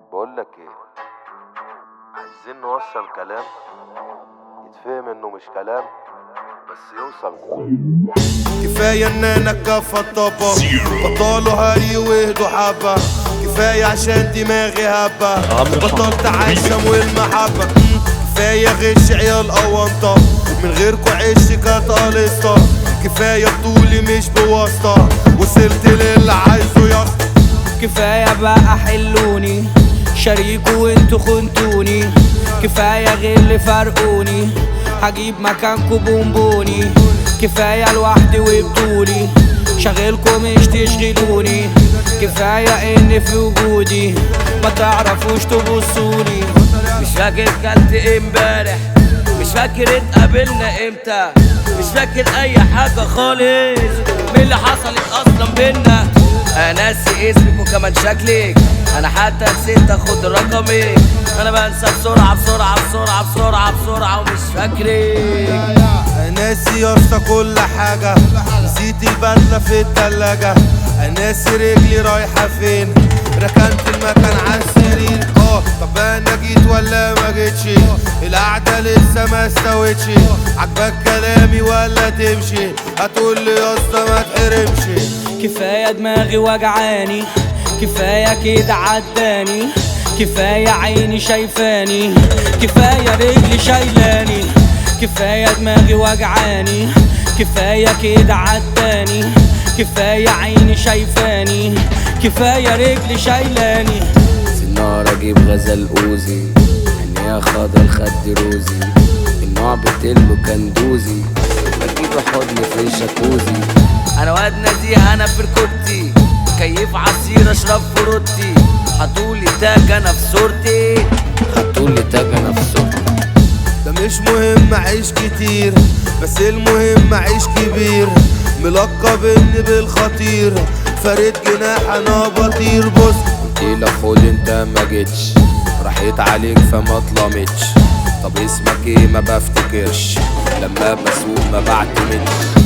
بقول لك ايه عايزين نوصل كلام يتفهم انه مش كلام بس يوصل كفاية ان انا كفى الطبة بطلوا هري واهدوا حبة كفاية عشان دماغي هبة بطلت عايشة والمحبة مم. كفاية غش عيال قوانطة من غيركوا عشت كانت قليصة كفاية بطولي مش بواسطة وصلت للي عايزه يسطا كفاية بقى حلوني شريكوا وانتوا خنتوني كفاية غل فرقوني هجيب مكانكوا بونبوني كفاية لوحدي وبطولي شغلكوا مش تشغلوني كفاية ان في وجودي ما تعرفوش تبصولي مش فاكر كلت إيه امبارح مش فاكر اتقابلنا امتى مش فاكر اي حاجة خالص من اللي حصلت اصلا بينا انا ناسي اسمك وكمان شكلك انا حتى نسيت اخد رقمك انا بنسى بسرعة بسرعة بسرعة بسرعة بسرعة ومش فاكرك ناسي يا اسطى كل حاجة نسيت البدلة في التلاجة ناسي رجلي رايحة فين ركنت المكان على السرير اه طب انا جيت ولا ما جيتش القعدة لسه ما استوتش عجبك كلامي ولا تمشي هتقول لي يا اسطى ما تحرمش كفاية دماغي وجعاني كفاية كده عداني كفاية عيني شايفاني كفاية رجلي شايلاني كفاية دماغي وجعاني كفاية كده عداني كفاية عيني شايفاني كفاية رجلي شايلاني سنارة اجيب غزل اوزي عينيها خضر خد روزي النوع بتلو كندوزي بجيب حضن في الجاكوزي انا واد نزيه انا في ركوبتي كيف عصير اشرب فروتي حطولي تاج انا في صورتي حطولي تاج انا في صورتي ده مش مهم اعيش كتير بس المهم اعيش كبير ملقب اني بالخطير فريد جناح انا بطير بص قلت لك خد انت ما جيتش راحت عليك فما اتلمتش طب اسمك ايه ما بفتكرش لما بسوق ما بعتمدش